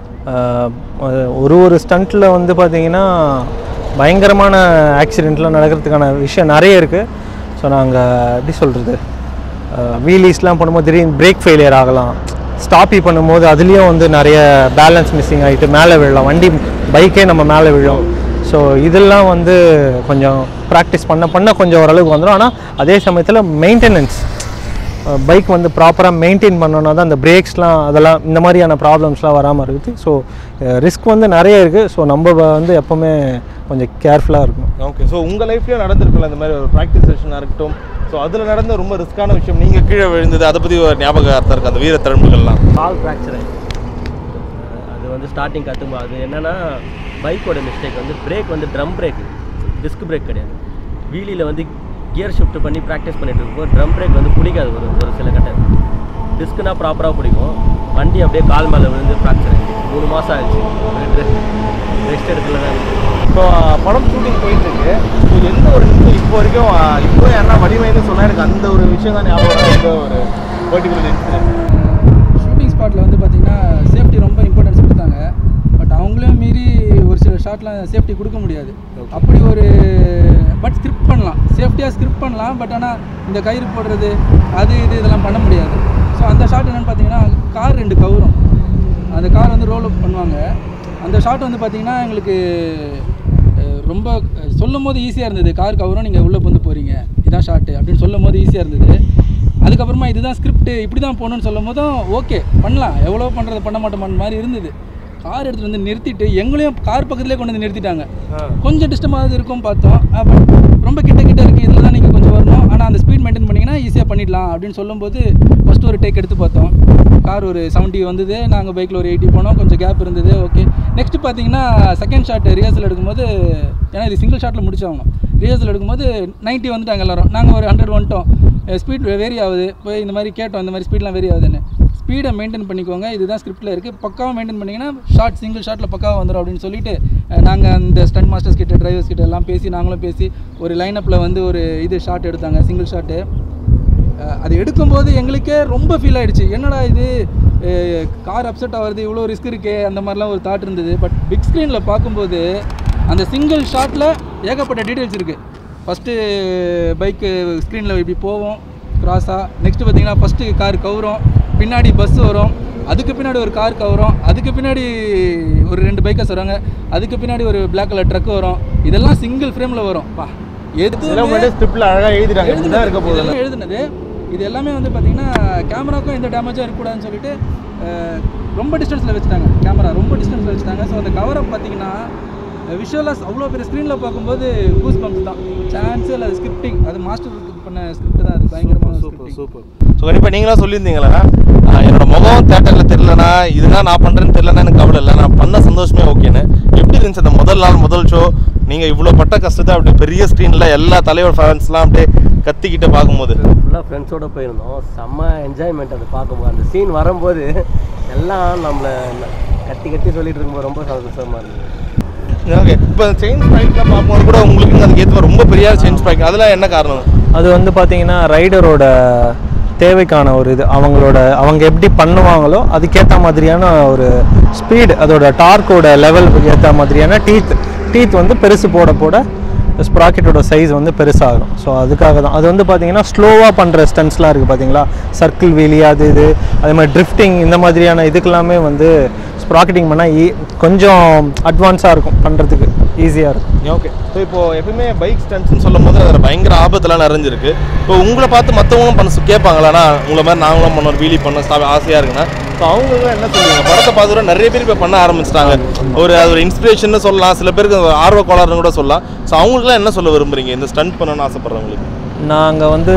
ஒரு ஒரு ஸ்டண்ட்டில் வந்து பார்த்தீங்கன்னா பயங்கரமான ஆக்சிடெண்ட்லாம் நடக்கிறதுக்கான விஷயம் நிறைய இருக்குது ஸோ நாங்கள் எப்படி சொல்கிறது வீலிஸ்லாம் பண்ணும்போது திடீர்னு பிரேக் ஃபெயிலியர் ஆகலாம் ஸ்டாப்பி பண்ணும்போது அதுலேயும் வந்து நிறைய பேலன்ஸ் மிஸ்ஸிங் ஆகிட்டு மேலே விழலாம் வண்டி பைக்கே நம்ம மேலே விழும் ஸோ இதெல்லாம் வந்து கொஞ்சம் ப்ராக்டிஸ் பண்ண பண்ண கொஞ்சம் ஓரளவுக்கு வந்துடும் ஆனால் அதே சமயத்தில் மெயின்டெனன்ஸ் பைக் வந்து ப்ராப்பராக மெயின்டைன் பண்ணோன்னா தான் அந்த பிரேக்ஸ்லாம் அதெல்லாம் இந்த மாதிரியான ப்ராப்ளம்ஸ்லாம் வராமல் இருக்குது ஸோ ரிஸ்க் வந்து நிறைய இருக்குது ஸோ நம்ம வந்து எப்போவுமே கொஞ்சம் கேர்ஃபுல்லாக இருக்கணும் ஓகே ஸோ உங்கள் லைஃப்லேயும் நடந்திருக்குல்ல இந்த மாதிரி ஒரு ப்ராக்டிஸ் செஷனாக இருக்கட்டும் ஸோ அதில் நடந்த ரொம்ப ரிஸ்க்கான விஷயம் நீங்கள் கீழே விழுந்தது அதை பற்றி ஒரு ஞாபகார்த்தம் இருக்குது அந்த வீர தழும்புகள்லாம் கால் ஃப்ராக்சர் அது வந்து ஸ்டார்டிங் கற்றும்போது அது என்னென்னா பைக்கோட மிஸ்டேக் வந்து பிரேக் வந்து ட்ரம் பிரேக் டிஸ்க் பிரேக் கிடையாது வீலியில் வந்து கியர் ஷிஃப்ட் பண்ணி ப்ராக்டிஸ் பண்ணிட்டு இருக்கும்போது ட்ரம் பிரேக் வந்து பிடிக்காது ஒரு ஒரு சில கட்டம் டிஸ்க்குனா ப்ராப்பராக பிடிக்கும் வண்டி அப்படியே கால் மேலே விழுந்து ஃப்ராக்சர் ஆயிடுச்சு மூணு மாதம் ஆயிடுச்சு ரெஸ்ட் எடுக்கல தான் இருக்கு. இப்போ படம் ஷூட்டிங் போயிட்டு இருக்கு ஸோ எந்த ஒரு நிமிஷம் இப்போ வரைக்கும் ஆ, இப்போ யாரா வலிமைன்னு சொன்னா எனக்கு அந்த ஒரு விஷயம் தான் ஞாபகம் வரும். எந்த ஒரு பர்டிகுலர் இன்சிடென்ட் ஷூட்டிங் ஸ்பாட்டில் வந்து பார்த்தீங்கன்னா சேஃப்டி ரொம்ப இம்பார்ட்டன்ஸ் கொடுத்தாங்க பட் அவங்களையும் மீறி ஒரு சில ஷாட்லாம் சேஃப்டி கொடுக்க முடியாது அப்படி ஒரு பட் ஸ்கிரிப்ட் பண்ணலாம் சேஃப்டியாக ஸ்கிரிப்ட் பண்ணலாம் பட் ஆனால் இந்த கயிறு போடுறது அது இது இதெல்லாம் பண்ண முடியாது ஸோ அந்த ஷாட் என்னென்னு பார்த்தீங்கன்னா கார் ரெண்டு கவுரும் அந்த கார் வந்து ரோல் அப் பண்ணுவாங்க அந்த ஷாட் வந்து பார்த்தீங்கன்னா எங்களுக்கு அஹ், ரொம்ப அஹ், சொல்லும் போது ஈஸியாக இருந்தது கார் கவரும் நீங்கள் உள்ளே வந்து போகிறீங்க இதான் ஷாட்டு அப்படின்னு சொல்லும் போது ஈஸியாக இருந்தது அதுக்கப்புறமா இதுதான் ஸ்கிரிப்ட் இப்படி தான் போகணும்னு சொல்லும் போதும் ஓகே பண்ணலாம் எவ்வளோ பண்ணுறது பண்ண மாட்டோமான்னு மாதிரி இருந்தது கார் எடுத்துகிட்டு வந்து நிறுத்திட்டு எங்களையும் கார் பக்கத்துலேயே கொண்டு வந்து நிறுத்திட்டாங்க கொஞ்சம் டிஸ்டர்பாக இருக்கும் பார்த்தோம் அப்போ ரொம்ப கிட்ட கிட்ட இருக்குது இதில் தான் நீங்கள் கொஞ்சம் வரணும் ஆனால் அந்த ஸ்பீட் மெயின்டைன் பண்ணிங்கன்னா ஈஸியாக பண்ணிடலாம் அப்படின்னு சொல்லும்போது ஃபஸ்ட்டு ஒரு டேக் எடுத்து பார்த்தோம் கார் ஒரு செவன்ட்டி வந்தது நாங்கள் பைக்கில் ஒரு எயிட்டி போனோம் கொஞ்சம் கேப் இருந்தது ஓகே நெக்ஸ்ட் பார்த்தீங்கன்னா செகண்ட் ஷாட் ரிஹர்சல் எடுக்கும்போது ஏன்னா இது சிங்கிள் ஷாட்டில் முடிச்சாகணும் ரிஹர்சல் எடுக்கும்போது 90 வந்துட்டாங்க எல்லாரும் நாங்கள் ஒரு ஹண்ட்ரட் வந்துட்டோம் ஸ்பீட் வேரி ஆகுது போய் இந்த மாதிரி கேட்டோம் இந்த மாதிரி ஸ்பீட்லாம் வேரி ஆகுதுன்னு ஸ்பீடை மெயின்டைன் பண்ணிக்கோங்க இதுதான் ஸ்கிரிப்டில் இருக்குது பக்காவாக மெயின்டைன் பண்ணிங்கன்னா ஷார்ட் சிங்கிள் ஷாட்டில் பக்காவாக வந்துடும் அப்படின்னு சொல்லிட்டு நாங்கள் அந்த ஸ்டண்ட் மாஸ்டர்ஸ் கிட்ட டிரைவர்ஸ் கிட்ட எல்லாம் பேசி நாங்களும் பேசி ஒரு லைனப்பில் வந்து ஒரு இது ஷாட் எடுத்தாங்க சிங்கிள் ஷாட்டு அஹ் அது எடுக்கும்போது எங்களுக்கே ரொம்ப ஃபீல் ஆயிடுச்சு என்னடா இது கார் அப்செட் ஆகிறது இவ்வளோ ரிஸ்க் இருக்கே அந்த மாதிரிலாம் ஒரு தாட் இருந்தது பட் பிக் ஸ்க்ரீனில் பார்க்கும்போது அந்த சிங்கிள் ஷாட்டில் ஏகப்பட்ட டீட்டெயில்ஸ் இருக்குது ஃபஸ்ட்டு பைக்கு ஸ்க்ரீனில் இப்படி போவோம் க்ராஸாக நெக்ஸ்ட்டு பார்த்தீங்கன்னா ஃபஸ்ட்டு கார் கவுரும் பின்னாடி பஸ் வரும் அதுக்கு பின்னாடி ஒரு கார் கவரும் அதுக்கு பின்னாடி ஒரு ரெண்டு பைக்கர்ஸ் வருவாங்க அதுக்கு பின்னாடி ஒரு Black கலர் ட்ரக் வரும் இதெல்லாம் சிங்கிள் ஃப்ரேமில் வரும் பா இதெல்லாம் எதுவுமே முன்னாடியே ஸ்கிரிப்டில் அழகாக எழுதிட்டாங்க இப்படி தான் இருக்க போகுது இதெல்லாம் எழுதுனது இது எல்லாமே வந்து பார்த்தீங்கன்னா கேமராக்கும் எந்த டேமேஜும் இருக்கக்கூடாதுன்னு சொல்லிட்டு அஹ், ரொம்ப டிஸ்டன்ஸில் வச்சுட்டாங்க கேமரா ரொம்ப டிஸ்டன்ஸில் வச்சுட்டாங்க ஸோ அந்த கவரை பார்த்தீங்கன்னா விஷுவலாஸ் அவ்வளோ பெரிய ஸ்க்ரீனில் பார்க்கும்போது கூஸ் பம்ப்ஸ் தான் சான்ஸே இல்லை ஸ்கிரிப்டிங் அது மாஸ்டர் பண்ண ஸ்கிரிப்ட் தான் அது பயங்கரமான சூப்பர் சூப்பர் ஸோ கண்டிப்பாக நீங்களாம் சொல்லியிருந்தீங்களா ஆஹ் என்னோட முகம் தேட்டரில் தெரிலனா இதுதான் நான் பண்ணுறேன்னு தெரிலனா எனக்கு கவலை இல்லை நான் பண்ண சந்தோஷமே ஓகேன்னு எப்படி இருந்துச்சு அந்த முதல் நாள் முதல் ஷோ நீங்கள் இவ்வளோ பட்ட கஷ்டத்தை அப்படி பெரிய ஸ்க்ரீனில் எல்லா தலைவர் ஃபேன்ஸ்லாம் அப்படியே கத்திக்கிட்ட பார்க்கும்போது ஃபுல்லாக ஃப்ரெண்ட்ஸோட போயிருந்தோம் செம்ம என்ஜாய்மெண்ட் அது பார்க்கும்போது அந்த சீன் வரும்போது எல்லாம் நம்மளை கத்தி கத்தி சொல்லிட்டு இருக்கும்போது ரொம்ப சந்தோஷமாக இருந்தது ஓகே இப்போ செயின் ஸ்பைக்லாம் பார்க்கும்போது கூட உங்களுக்கு அதுக்கு ஏற்ற ரொம்ப பெரிய செயின் ஸ்பைக் அதெல்லாம் என்ன காரணம் அது வந்து பார்த்தீங்கன்னா ரைடரோட தேவைக்கான ஒரு இது அவங்களோட அவங்க எப்படி பண்ணுவாங்களோ அதுக்கேற்ற மாதிரியான ஒரு ஸ்பீடு அதோட டார்க்கோட லெவலுக்கு ஏற்ற மாதிரியான டீத் டீத் வந்து பெருசு போட போட ஸ்ப்ராக்கெட்டோட சைஸ் வந்து பெருசாகும் ஸோ அதுக்காக தான் அது வந்து பார்த்தீங்கன்னா ஸ்லோவாக பண்ணுற ஸ்டன்ஸ்லாம் இருக்குது பார்த்தீங்களா சர்க்கிள் வீலி அது இது அதே மாதிரி ட்ரிஃப்டிங் இந்த மாதிரியான இதுக்கெல்லாமே வந்து ஸ்ப்ராக்கெட்டிங் பண்ணால் ஈ கொஞ்சம் அட்வான்ஸாக இருக்கும் பண்ணுறதுக்கு ஈஸியாக இருக்கும் ஓகே ஸோ இப்போ எப்பயுமே பைக் ஸ்டண்ட்ஸ்னு சொல்லும் போது அதில் பயங்கர ஆபத்தெல்லாம் நிறைஞ்சிருக்கு இப்போ உங்களை பார்த்து மற்றவங்களும் பண்ண கேட்பாங்களாண்ணா உங்களை மாதிரி நாங்களும் பண்ணோம் வீலி பண்ணோம் ஸ்டா ஆசையாக இருக்குன்னா ஸோ அவங்களும் என்ன சொல்லுவீங்க படத்தை பார்த்துட்டு நிறைய பேர் இப்போ பண்ண ஆரம்பிச்சிட்டாங்க ஒரு அது ஒரு இன்ஸ்பிரேஷன் சொல்லலாம் சில பேருக்கு அது ஆர்வ கோளாறுன்னு கூட சொல்லலாம் ஸோ அவங்களுக்குலாம் என்ன சொல்ல விரும்புறீங்க இந்த ஸ்டண்ட் பண்ணணும்னு ஆசைப்படுறவங்களுக்கு நாங்கள் வந்து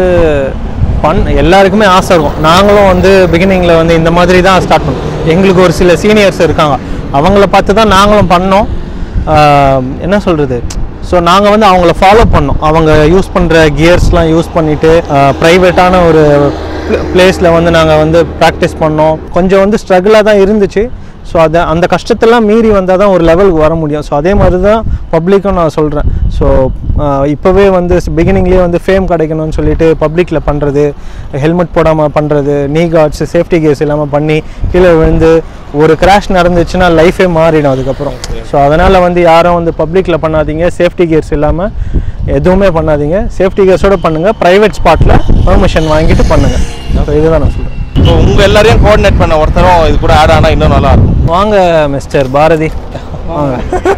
பண் எல்லாருக்குமே ஆசை இருக்கும் நாங்களும் வந்து பிகினிங்கில் வந்து இந்த மாதிரி தான் ஸ்டார்ட் பண்ணோம் எங்களுக்கு ஒரு சில சீனியர்ஸ் இருக்காங்க அவங்கள பார்த்து தான் நாங்களும் பண்ணோம் ஆஹ் என்ன சொல்கிறது ஸோ நாங்கள் வந்து அவங்கள ஃபாலோ பண்ணோம் அவங்க யூஸ் பண்ணுற கியர்ஸ்லாம் யூஸ் பண்ணிவிட்டு ப்ரைவேட்டான ஒரு பிளேஸில் வந்து நாங்கள் வந்து ப்ராக்டிஸ் பண்ணோம் கொஞ்சம் வந்து ஸ்ட்ரகிளாக தான் இருந்துச்சு ஸோ அதை அந்த கஷ்டத்தெல்லாம் மீறி வந்தால் தான் ஒரு லெவலுக்கு வர முடியும் ஸோ அதே மாதிரி தான் பப்ளிக்கும் நான் சொல்கிறேன் ஸோ இப்போவே வந்து பிகினிங்லேயே வந்து ஃபேம் கிடைக்கணும்னு சொல்லிட்டு பப்ளிக்கில் பண்ணுறது ஹெல்மெட் போடாமல் பண்ணுறது நீ கார்ட்ஸ் சேஃப்டி கேஸ் இல்லாமல் பண்ணி கீழே விழுந்து ஒரு கிராஷ் நடந்துச்சுன்னா லைஃபே மாறிடும் அதுக்கப்புறம் ஸோ அதனால் வந்து யாரும் வந்து பப்ளிக்கில் பண்ணாதீங்க சேஃப்டி கியர்ஸ் இல்லாமல் எதுவுமே பண்ணாதீங்க சேஃப்டி கியர்ஸோடு பண்ணுங்கள் ப்ரைவேட் ஸ்பாட்டில் பெர்மிஷன் வாங்கிட்டு பண்ணுங்கள் ஸோ இதுதான் நான் சொல்கிறேன் இப்போ உங்கள் எல்லாரையும் கோஆர்டினேட் பண்ண ஒருத்தரும் இது கூட ஆட் ஆனால் இன்னும் நல்லா இருக்கும் வாங்க மிஸ்டர் பாரதி வாங்க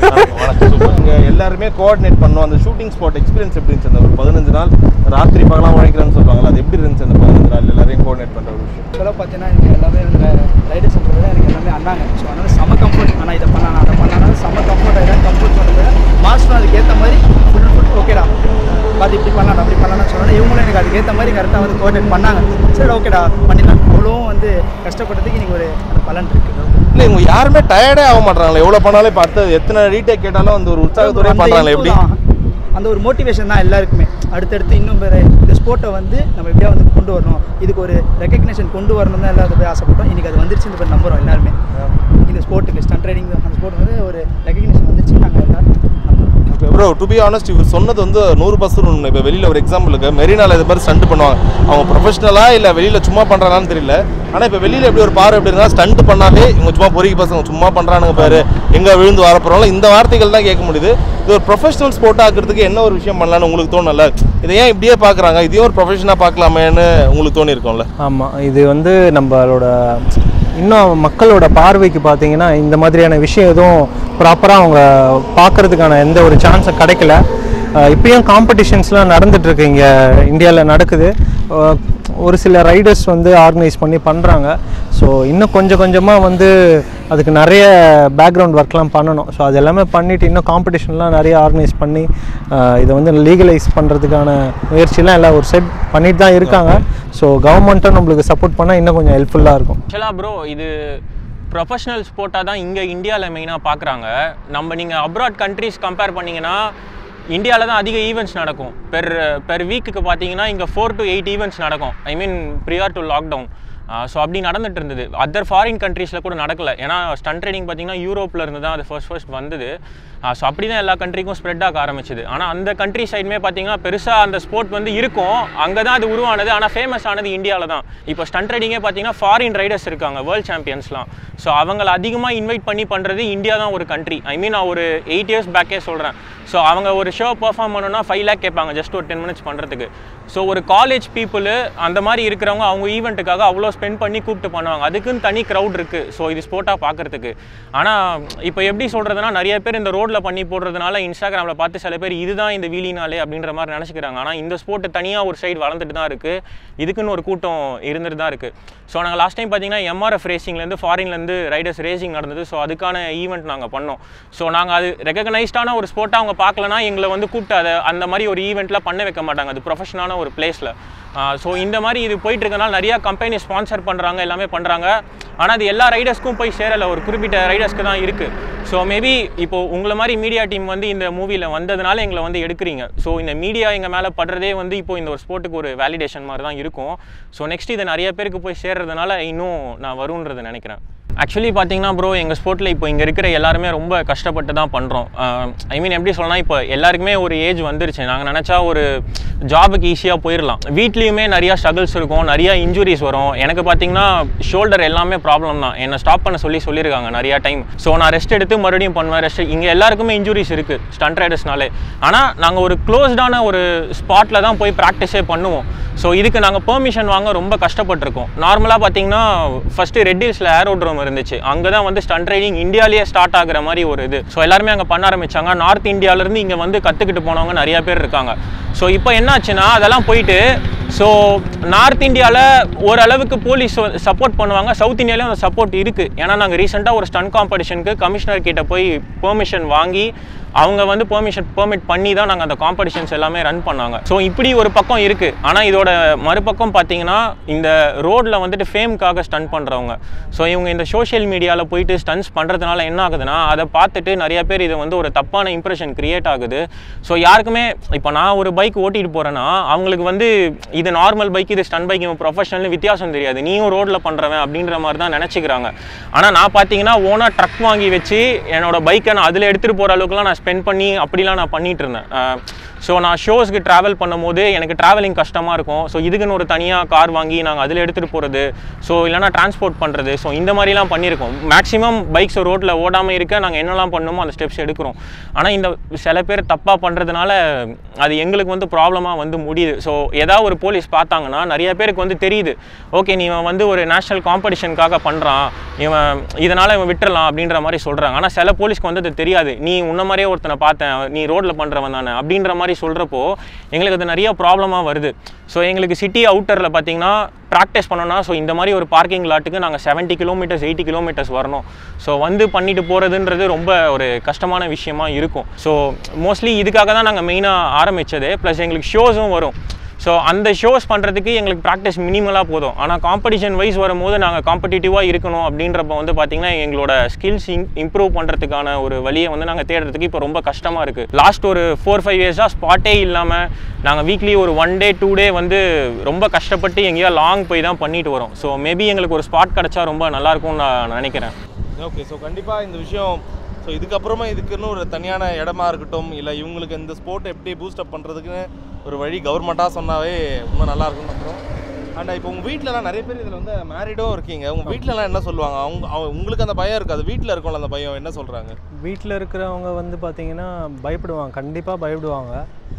இங்கே எல்லாருமே கோஆர்டினேட் பண்ணோம் அந்த ஷூட்டிங் ஸ்பாட் எக்ஸ்பீரியன்ஸ் எப்படி இருந்துச்சு அந்த ஒரு பதினஞ்சு நாள் ராத்திரி பகலாம் உழைக்கிறேன்னு சொல்லுவாங்கல்ல அது எப்படி இருந்துச்சு அந்த பதினஞ்சு நாள் எல்லாரையும் கோஆர்டினேட் பண்ணுற ஒரு விஷயம் ஆக்சுவலாக பார்த்தீங்கன்னா எனக்கு எல்லாமே இந்த ரைடர்ஸ் விட எனக்கு எல்லாமே அண்ணாங்க ஸோ அதனால செம கம்ஃபர்ட் ஆனால் இதை பண்ணலாம் அதை பண்ணலாம் செம கம்ஃபர்ட் ஆகிடும் கம்ஃபர்ட் சொன்னது மாஸ்டர் அதுக்கு ஏற்ற மாதிரி ஃபுல் ஃபுல் ஓகேடா பார்த்து இப்படி பண்ணலாம் அப்படி பண்ணலாம்னு சொன்னோன்னே இவங்களும் எனக்கு அதுக்கு ஏற்ற மாதிரி கரெக்டாக வந்து கோஆர்டினேட் பண்ணாங்க சரி ஓகேடா பண்ணிடலாம் அவ்வளோவும் வந்து கஷ்டப்பட்டதுக்கு இன்னைக்கு ஒரு அந்த பலன் இருக்குது இல்லை இவங்க யாருமே டயர்டே ஆக மாட்டாங்களே எவ்வளோ பண்ணாலும் இப்போ அடுத்தது எத்தனை ரீடேக் கேட்டாலும் அந்த ஒரு உற்சாகத்தோடய அந்த பண்ணுறாங்களே எப்படி இதுதான். அந்த ஒரு மோட்டிவேஷன் தான் எல்லாருக்குமே அடுத்தடுத்து இன்னும் வேறு இந்த ஸ்போர்ட்டை வந்து நம்ம எப்படியா வந்து கொண்டு வரணும் இதுக்கு ஒரு ரெக்கக்னேஷன் கொண்டு வரணும் தான் எல்லாரும் போய் ஆசைப்பட்டோம் இன்றைக்கி அது வந்துருச்சு இப்போ நம்புறோம் எல்லாருமே இந்த ஸ்போர்ட்டுக்கு ஸ்டண்ட் ரைடிங் அந்த ஸ்போர்ட் வந்து ஒரு ரெக்கக்னேஷன் வந்துருச்சு நாங்கள் எல்லாரும் நம்புறோம் ப்ரோ டு பி ஆனஸ்ட் இவர் சொன்னது வந்து நூறு பர்சன்ட் உண்மை இப்போ வெளியில் ஒரு எக்ஸாம்பிளுக்கு மெரினால இது மாதிரி ஸ்டண்ட் பண்ணுவாங்க அவங்க ப்ரொஃபஷனலா இல்லை வெளியில் சும்மா பண்ணுறாங்கன்னு தெரியல ஆனால் இப்போ வெளியில் எப்படி ஒரு பார்வை எப்படி இருந்தால் ஸ்டண்ட் பண்ணாலே இவங்க சும்மா பொறிக்கு பசங்க சும்மா பண்ணுறானுங்க பாரு எங்கே விழுந்து வர போகிறோம் இந்த வார்த்தைகள் தான் கேட்க முடியுது இது ஒரு ப்ரொஃபஷனல் ஸ்போர்ட் ஆக்கிறதுக்கு என்ன ஒரு விஷயம் பண்ணலாம்னு உங்களுக்கு தோணல இதை ஏன் இப்படியே பார்க்குறாங்க இதையும் ஒரு ப்ரொஃபஷனாக பார்க்கலாமேன்னு உங்களுக்கு தோணி இருக்கும்ல ஆமாம் இது வந்து நம்மளோட இன்னும் மக்களோட பார்வைக்கு பார்த்தீங்கன்னா இந்த மாதிரியான விஷயம் எதுவும் ப்ராப்பராக அவங்க பார்க்கறதுக்கான எந்த ஒரு சான்ஸும் கிடைக்கல அஹ் இப்பயும் காம்படிஷன்ஸ்லாம் நடந்துட்டுருக்கு இங்கே இந்தியாவில் நடக்குது அஹ் ஒரு சில ரைடர்ஸ் வந்து ஆர்கனைஸ் பண்ணி பண்ணுறாங்க ஸோ இன்னும் கொஞ்சம் கொஞ்சமாக வந்து அதுக்கு நிறைய பேக்ரவுண்ட் ஒர்க்லாம் பண்ணணும் ஸோ அது எல்லாமே பண்ணிவிட்டு இன்னும் காம்படிஷன்லாம் நிறைய ஆர்கனைஸ் பண்ணி அஹ் இதை வந்து லீகலைஸ் பண்ணுறதுக்கான முயற்சிலாம் எல்லாம் ஒரு செட் பண்ணிட்டு தான் இருக்காங்க ஸோ கவர்மெண்ட்டும் நம்மளுக்கு சப்போர்ட் பண்ணால் இன்னும் கொஞ்சம் ஹெல்ப்ஃபுல்லாக இருக்கும் ஆக்சுவலாக ப்ரோ இது ப்ரொஃபஷனல் ஸ்போர்ட்டாக தான் இங்கே இந்தியாவில் மெயினாக பார்க்குறாங்க நம்ம நீங்கள் அப்ராட் கண்ட்ரீஸ் கம்பேர் பண்ணிங்கன்னா இந்தியாவில் தான் அதிக ஈவெண்ட்ஸ் நடக்கும் பெர் பெர் வீக்குக்கு பார்த்தீங்கன்னா இங்கே ஃபோர் டு எயிட் ஈவெண்ட்ஸ் நடக்கும் I mean prior to lockdown so அப்படி நடந்துட்டு இருந்தது அதர் ஃபாரின் கண்ட்ரீஸில் கூட நடக்கல ஏன்னா ஸ்டன்ட் ரைடிங் பார்த்தீங்கன்னா யூரோப்பில் இருந்து தான் அது ஃபர்ஸ்ட் ஃபர்ஸ்ட் வந்தது ஸோ அப்படி தான் எல்லா கண்ட்ரிக்கும் ஸ்ப்ரெட் ஆக ஆரம்பிச்சது ஆனால் அந்த கண்ட்ரி சைடுமே பார்த்தீங்கன்னா பெருசாக அந்த ஸ்போர்ட் வந்து இருக்கும் அங்கே தான் அது உருவானது ஆனால் ஃபேமஸ் ஆனது இந்தியாவில் தான் இப்போ ஸ்டன்ட் ரைடிங்கே பார்த்தீங்கன்னா ஃபாரின் ரைடர்ஸ் இருக்காங்க வேர்ல்ட் சாம்பியன்ஸ்லாம் ஸோ அவங்கள அதிகமாக இன்வைட் பண்ணி பண்ணுறது இந்தியா தான் ஒரு கண்ட்ரி ஐ மீன் நான் ஒரு எயிட் இயர்ஸ் பேக்கே சொல்கிறேன் ஸோ அவங்க ஒரு ஷோ பெர்ஃபார்ம் பண்ணணும்னா ஃபைவ் லேக் கேட்பாங்க ஜஸ்ட் ஒரு டென் மினிட்ஸ் பண்ணுறதுக்கு ஸோ ஒரு காலேஜ் பீப்புள் அந்த மாதிரி இருக்கிறவங்க அவங்க ஈவெண்ட்டுக்காக அவ்வளோ ஸ்பெண்ட் பண்ணி கூப்பிட்டு பண்ணுவாங்க அதுக்குன்னு தனி க்ரௌட் இருக்குது ஸோ இது ஸ்போர்ட்டாக பார்க்குறதுக்கு ஆனால் இப்போ எப்படி சொல்கிறதுனா நிறைய பேர் இந்த ரோட்டில் பண்ணி போடுறதுனால இன்ஸ்டாகிராமில் பார்த்து சில பேர் இதுதான் இந்த வீலினாலே அப்படின்ற மாதிரி நினச்சிக்கிறாங்க ஆனால் இந்த ஸ்போர்ட் தனியாக ஒரு சைடு வளர்ந்துட்டு தான் இருக்குது இதுக்குன்னு ஒரு கூட்டம் இருந்துட்டு தான் இருக்குது ஸோ நாங்கள் லாஸ்ட் டைம் பார்த்தீங்கன்னா எம்ஆர்எஃப் ரேசிங்லேருந்து ஃபாரின்லேருந்து ரைடர்ஸ் ரேசிங் நடந்தது ஸோ அதுக்கான ஈவெண்ட் நாங்கள் பண்ணோம் ஸோ நாங்கள் அது ரெகக்னைஸ்டான ஒரு ஸ்போர்ட்டாக அவங்க அவங்க பார்க்கலனா எங்களை வந்து கூப்பிட்டு அதை அந்த மாதிரி ஒரு ஈவெண்ட்லாம் பண்ண வைக்க மாட்டாங்க அது ப்ரொஃபஷனான ஒரு பிளேஸில் ஸோ இந்த மாதிரி இது போயிட்டு இருக்கனால நிறையா கம்பெனி ஸ்பான்சர் பண்ணுறாங்க எல்லாமே பண்ணுறாங்க ஆனால் அது எல்லா ரைடர்ஸ்க்கும் போய் சேரலை ஒரு குறிப்பிட்ட ரைடர்ஸ்க்கு தான் இருக்குது ஸோ மேபி இப்போ உங்களை மாதிரி மீடியா டீம் வந்து இந்த மூவியில் வந்ததுனால எங்களை வந்து எடுக்கிறீங்க ஸோ இந்த மீடியா எங்கள் மேலே படுறதே வந்து இப்போ இந்த ஒரு ஸ்போர்ட்டுக்கு ஒரு வேலிடேஷன் மாதிரி தான் இருக்கும் ஸோ நெக்ஸ்ட் இது நிறைய பேருக்கு போய் சேர்றதுனால இன்னும் நான் வருன்றதை நினைக்கிறேன் ஆக்சுவலி பார்த்தீங்கன்னா ப்ரோ எங்கள் ஸ்போர்ட்டில் இப்போ இங்கே இருக்கிற எல்லாருமே ரொம்ப கஷ்டப்பட்டு தான் பண்ணுறோம் ஐ மீன் எப்படி சொல்லலாம் இப்போ எல்லாருக்குமே ஒரு ஏஜ் வந்துருச்சு நாங்கள் நினச்சா ஒரு ஜாபுக்கு ஈஸியாக போயிடலாம் வீட்லேயுமே நிறையா ஸ்ட்ரகிள்ஸ் இருக்கும் நிறையா இன்ஜுரிஸ் வரும் எனக்கு பார்த்தீங்கன்னா ஷோல்டர் எல்லாமே ப்ராப்ளம் தான் என்னை ஸ்டாப் பண்ண சொல்லி சொல்லியிருக்காங்க நிறையா டைம் ஸோ நான் ரெஸ்ட் எடுத்து மறுபடியும் பண்ணுவேன் ரெஸ்ட் இங்கே எல்லாருக்குமே இன்ஜுரிஸ் இருக்குது ஸ்டண்ட் ரைடர்ஸ்னாலே ஆனால் நாங்கள் ஒரு க்ளோஸ்டான ஒரு ஸ்பாட்டில் தான் போய் ப்ராக்டிஸே பண்ணுவோம் ஸோ இதுக்கு நாங்கள் பெர்மிஷன் வாங்க ரொம்ப கஷ்டப்பட்டிருக்கோம் நார்மலாக பார்த்தீங்கன்னா ஃபஸ்ட்டு ரெட் ஹில்ஸில் ஏரோட்ரோம் இருந்துச்சு அங்கே தான் வந்து ஸ்டண்ட் ரைடிங் இந்தியாவிலேயே ஸ்டார்ட் ஆகுற மாதிரி ஒரு இது ஸோ எல்லாருமே அங்கே பண்ண ஆரம்பிச்சாங்க நார்த் இந்தியாவிலேருந்து இங்கே வந்து கற்றுக்கிட்டு போனவங்க நிறைய பேர் இருக்காங்க ஸோ இப்போ என்னாச்சுன்னா அதெல்லாம் போயிட்டு ஸோ நார்த் இந்தியாவில் ஓரளவுக்கு போலீஸ் சப்போர்ட் பண்ணுவாங்க சவுத் இந்தியாவிலேயும் அந்த சப்போர்ட் இருக்குது ஏன்னா நாங்கள் ரீசெண்டாக ஒரு ஸ்டன் காம்படிஷனுக்கு கமிஷனர் கிட்ட போய் பெர்மிஷன் வாங்கி அவங்க வந்து பெர்மிஷன் பெர்மிட் பண்ணி தான் நாங்கள் அந்த காம்படிஷன்ஸ் எல்லாமே ரன் பண்ணாங்க ஸோ இப்படி ஒரு பக்கம் இருக்குது ஆனால் இதோட மறுபக்கம் பார்த்தீங்கன்னா இந்த ரோட்டில் வந்துட்டு ஃபேம்க்காக ஸ்டன் பண்ணுறவங்க ஸோ இவங்க இந்த சோஷியல் மீடியாவில் போயிட்டு ஸ்டன்ஸ் பண்ணுறதுனால என்ன ஆகுதுன்னா அதை பார்த்துட்டு நிறைய பேர் இது வந்து ஒரு தப்பான இம்ப்ரெஷன் கிரியேட் ஆகுது ஸோ யாருக்குமே இப்போ நான் ஒரு பைக் ஓட்டிட்டு போகிறேன்னா அவங்களுக்கு வந்து இது நார்மல் பைக் இது ஸ்டன் பைக் இவன் ப்ரொஃபஷனல் வித்தியாசம் தெரியாது நீயும் ரோட்டில் பண்ணுறவன் அப்படின்ற மாதிரி தான் நினச்சிக்கிறாங்க ஆனால் நான் பார்த்தீங்கன்னா ஓனாக ட்ரக் வாங்கி வச்சு என்னோட பைக்கை நான் அதில் எடுத்துகிட்டு போகிற அளவுக்குலாம் நான் ஸ்பெண்ட் பண்ணி அப்படிலாம் நான் பண்ணிட்டு இருந்தேன் ஸோ நான் ஷோஸ்க்கு ட்ராவல் பண்ணும்போது எனக்கு ட்ராவலிங் கஷ்டமாக இருக்கும் ஸோ இதுக்குன்னு ஒரு தனியாக கார் வாங்கி நாங்கள் அதில் எடுத்துகிட்டு போகிறது ஸோ இல்லைனா டிரான்ஸ்போர்ட் பண்ணுறது ஸோ இந்த மாதிரிலாம் பண்ணியிருக்கோம் மேக்ஸிமம் பைக்ஸ் ரோட்டில் ஓடாமல் இருக்க நாங்கள் என்னெல்லாம் பண்ணணுமோ அந்த ஸ்டெப்ஸ் எடுக்கிறோம் ஆனால் இந்த சில பேர் தப்பாக பண்ணுறதுனால அது எங்களுக்கு வந்து ப்ராப்ளமாக வந்து முடியுது ஸோ ஏதாவது ஒரு போலீஸ் பார்த்தாங்கன்னா நிறைய பேருக்கு வந்து தெரியுது ஓகே நீ இவன் வந்து ஒரு நேஷனல் காம்படிஷனுக்காக பண்ணுறான் இவன் இதனால் இவன் விட்டுறலாம் அப்படின்ற மாதிரி சொல்கிறாங்க ஆனால் சில போலீஸ்க்கு வந்து அது தெரியாது நீ உன்ன மாதிரியே ஒருத்தனை பார்த்தேன் நீ ரோட்டில் பண்ணுறவன் தானே அப்படின்ற மாதிரி சொல்கிறப்போ எங்களுக்கு அது நிறைய ப்ராப்ளமாக வருது ஸோ எங்களுக்கு சிட்டி அவுட்டரில் பார்த்தீங்கன்னா ப்ராக்டிஸ் பண்ணோன்னா ஸோ இந்த மாதிரி ஒரு பார்க்கிங் லாட்டுக்கு நாங்கள் செவன்ட்டி கிலோமீட்டர்ஸ் எயிட்டி கிலோமீட்டர்ஸ் வரணும் ஸோ வந்து பண்ணிட்டு போகிறதுன்றது ரொம்ப ஒரு கஷ்டமான விஷயமா இருக்கும் ஸோ மோஸ்ட்லி இதுக்காக தான் நாங்கள் மெயினாக ஆரம்பித்தது ப்ளஸ் எங்களுக்கு ஷோஸும் வரும் ஸோ அந்த ஷோஸ் பண்ணுறதுக்கு எங்களுக்கு ப்ராக்டிஸ் மினிமலாக போதும் ஆனால் காம்படிஷன் வைஸ் வரும்போது நாங்கள் காம்படிட்டிவாக இருக்கணும் அப்படின்றப்ப வந்து பார்த்திங்கன்னா எங்களோட ஸ்கில்ஸ் இம்ப்ரூவ் பண்ணுறதுக்கான ஒரு வழியை வந்து நாங்கள் தேடுறதுக்கு இப்போ ரொம்ப கஷ்டமாக இருக்குது லாஸ்ட் ஒரு ஃபோர் ஃபைவ் இயர்ஸாக ஸ்பாட்டே இல்லாமல் நாங்கள் வீக்லி ஒரு ஒன் டே டூ டே வந்து ரொம்ப கஷ்டப்பட்டு எங்கேயா லாங் போய் தான் பண்ணிட்டு வரோம் ஸோ மேபி எங்களுக்கு ஒரு ஸ்பாட் கிடச்சா ரொம்ப நல்லாயிருக்கும்னு நான் நினைக்கிறேன் ஓகே ஸோ கண்டிப்பாக இந்த விஷயம் ஸோ இதுக்கப்புறமா இதுக்குன்னு ஒரு தனியான இடமா இருக்கட்டும் இல்லை இவங்களுக்கு இந்த ஸ்போர்ட் எப்படி பூஸ்டப் பண்ணுறதுக்குன்னு ஒரு வழி கவர்மெண்ட்டாக சொன்னாவே இன்னும் நல்லா இருக்கும்னு நம்புகிறோம் அண்ட் இப்போ உங்கள் வீட்டிலலாம் நிறைய பேர் இதில் வந்து மேரிடும் இருக்கீங்க உங்கள் வீட்டிலலாம் என்ன சொல்லுவாங்க அவங்க அவங்க உங்களுக்கு அந்த பயம் இருக்காது வீட்டில் இருக்கும்ல அந்த பயம் என்ன சொல்கிறாங்க வீட்டில் இருக்கிறவங்க வந்து பார்த்தீங்கன்னா பயப்படுவாங்க கண்டிப்பாக பயப்படுவாங்க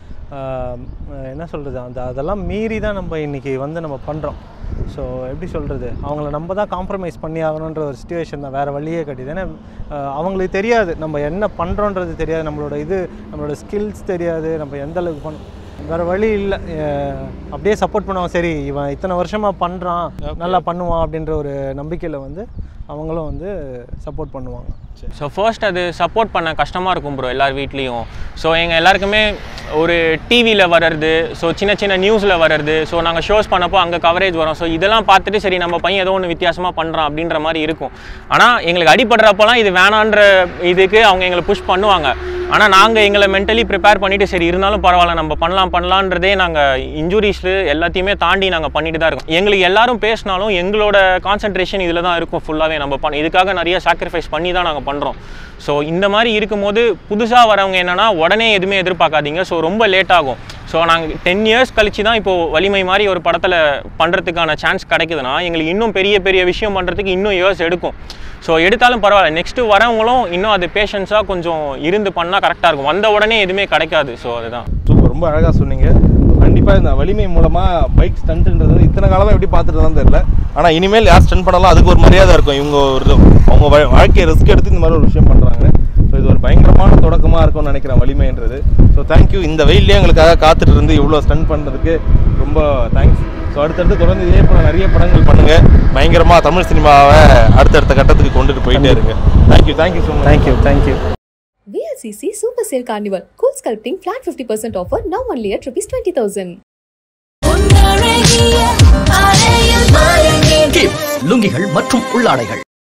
ஆஹ் என்ன சொல்கிறது அந்த அதெல்லாம் மீறி தான் நம்ம இன்றைக்கி வந்து நம்ம பண்ணுறோம் ஸோ எப்படி சொல்கிறது அவங்கள நம்ம தான் காம்ப்ரமைஸ் பண்ணி ஆகணுன்ற ஒரு சுச்சுவேஷன் தான் வேறு வழியே கிடையாது ஏன்னா ஆஹ் அவங்களுக்கு தெரியாது நம்ம என்ன பண்ணுறோன்றது தெரியாது நம்மளோட இது நம்மளோட ஸ்கில்ஸ் தெரியாது நம்ம எந்த அளவுக்கு பண்ண வேறு வழி இல்லை அப்படியே சப்போர்ட் பண்ணுவாங்க சரி இவன் இத்தனை வருஷமாக பண்ணுறான் நல்லா பண்ணுவான் அப்படின்ற ஒரு நம்பிக்கையில் வந்து அவங்களும் வந்து சப்போர்ட் பண்ணுவாங்க ஸோ ஃபர்ஸ்ட் அது சப்போர்ட் பண்ண கஷ்டமாக இருக்கும் ப்ரோ எல்லார் வீட்லேயும் ஸோ எங்கள் எல்லாருக்குமே ஒரு டிவியில் வர்றது ஸோ சின்ன சின்ன நியூஸில் வர்றது ஸோ நாங்கள் ஷோஸ் பண்ணப்போ அங்கே கவரேஜ் வரும் ஸோ இதெல்லாம் பார்த்துட்டு சரி நம்ம பையன் ஏதோ ஒன்று வித்தியாசமாக பண்ணுறான் அப்படின்ற மாதிரி இருக்கும் ஆனால் எங்களுக்கு அடிபடுறப்போலாம் இது வேணான்ற இதுக்கு அவங்க எங்களை புஷ் பண்ணுவாங்க ஆனால் நாங்கள் எங்களை மென்டலி ப்ரிப்பேர் பண்ணிவிட்டு சரி இருந்தாலும் பரவாயில்ல நம்ம பண்ணலாம் பண்ணலான்றதே நாங்கள் இன்ஜுரிஸ் எல்லாத்தையுமே தாண்டி நாங்கள் பண்ணிட்டு தான் இருக்கோம் எங்களுக்கு எல்லாரும் பேசினாலும் எங்களோட கான்சென்ட்ரேஷன் இதில் தான் இருக்கும் ஃபுல்லாகவே நம்ம பண்ண இதுக்காக நிறைய சாக்ரிஃபைஸ் பண்ணி தான் நாங்கள் பண்ணுறோம் ஸோ இந்த மாதிரி இருக்கும்போது புதுசாக வரவங்க என்னென்னா உடனே எதுவுமே எதிர்பார்க்காதீங்க ஸோ ரொம்ப லேட் ஆகும் ஸோ நாங்கள் டென் இயர்ஸ் கழிச்சு தான் இப்போது வலிமை மாதிரி ஒரு படத்தில் பண்ணுறதுக்கான சான்ஸ் கிடைக்குதுன்னா எங்களுக்கு இன்னும் பெரிய பெரிய விஷயம் பண்ணுறதுக்கு இன்னும் இயர்ஸ் எடுக்கும் ஸோ எடுத்தாலும் பரவாயில்ல நெக்ஸ்ட்டு வரவங்களும் இன்னும் அது பேஷன்ஸாக கொஞ்சம் இருந்து பண்ணால் கரெக்டாக இருக்கும் வந்த உடனே எதுவுமே கிடைக்காது ஸோ அதுதான் சூப்பர் ரொம்ப அழகாக சொன்னீங்க கண்டிப்பாக இந்த வலிமை மூலமாக பைக் ஸ்டண்ட்ன்றது வந்து இத்தனை காலமாக எப்படி பார்த்துட்டு தான் தெரியல ஆனால் இனிமேல் யார் ஸ்டண்ட் பண்ணாலும் அதுக்கு ஒரு மரியாதை இருக்கும் இவங்க ஒரு அவங்க வா- வாழ்க்கையை ரிஸ்க் எடுத்து இந்த மாதிரி ஒரு விஷயம் பண்ணுறாங்க ஸோ இது ஒரு பயங்கரமான தொடக்கமாக இருக்கும்னு நினைக்கிறேன் வலிமைன்றது ஸோ தேங்க்யூ இந்த வெயிலே எங்களுக்காக காத்துட்டு இருந்து இவ்வளோ ஸ்டண்ட் பண்ணுறதுக்கு ரொம்ப தேங்க்ஸ் ஸோ அடுத்தடுத்து தொடர்ந்து இதே போல நிறைய படங்கள் பண்ணுங்கள் பயங்கரமாக தமிழ் சினிமாவை அடுத்தடுத்த கட்டத்துக்கு கொண்டுட்டு போயிட்டே இருங்க thank you thank you so much thank you thank you We VLCC Super Sale Carnival. Cool sculpting flat 50% offer now only at rupees 20,000. அழகிய அறையில் மயங்கி கிப்ஸ் லுங்கிகள் மற்றும் உள்ளாடைகள்